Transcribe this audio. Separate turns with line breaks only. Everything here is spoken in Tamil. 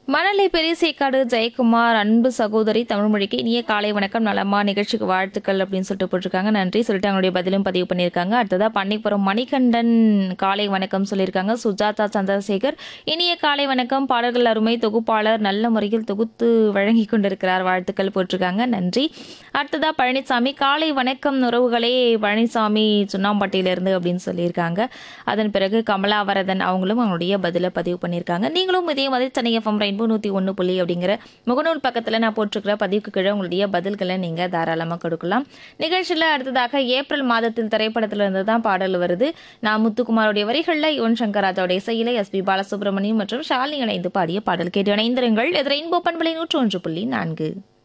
மணலை பெரியசேக்காடு ஜெயக்குமார் அன்பு சகோதரி தமிழ்மொழிக்கு இனிய காலை வணக்கம் நலமா நிகழ்ச்சிக்கு வாழ்த்துக்கள் அப்படின்னு சொல்லிட்டு போட்டிருக்காங்க நன்றி சொல்லிட்டு அவங்களுடைய பதிலும் பதிவு பண்ணியிருக்காங்க அடுத்ததா பண்ணிப்புறம் மணிகண்டன் காலை வணக்கம் சொல்லியிருக்காங்க சுஜாதா சந்திரசேகர் இனிய காலை வணக்கம் பாடல்கள் அருமை தொகுப்பாளர் நல்ல முறையில் தொகுத்து வழங்கி கொண்டிருக்கிறார் வாழ்த்துக்கள் போட்டிருக்காங்க நன்றி அடுத்ததா பழனிசாமி காலை வணக்கம் உறவுகளே பழனிசாமி சுண்ணாம்பட்டியிலிருந்து அப்படின்னு சொல்லியிருக்காங்க அதன் பிறகு கமலாவரதன் அவங்களும் அவங்களுடைய பதிலை பதிவு பண்ணியிருக்காங்க நீங்களும் இதே மாதிரி சென்னை எஃப்எம் ரெயின்போ நூற்றி ஒன்று புள்ளி அப்படிங்கிற முகநூல் பக்கத்தில் நான் போட்டிருக்கிற பதிவுக்கு கீழே உங்களுடைய பதில்களை நீங்கள் தாராளமாக கொடுக்கலாம் நிகழ்ச்சியில் அடுத்ததாக ஏப்ரல் மாதத்தில் திரைப்படத்துல இருந்து தான் பாடல் வருது நான் முத்துக்குமாரோடைய வரிகளில் யுவன் சங்கர் ராஜாவுடைய இசையில எஸ்பி பாலசுப்ரமணியம் மற்றும் ஷாலினி இணைந்து பாடிய பாடல் கேட்டு இணைந்திருங்கள் இது ரெயின்போ பண்பலை நூற்று ஒன்று புள்ளி நான்கு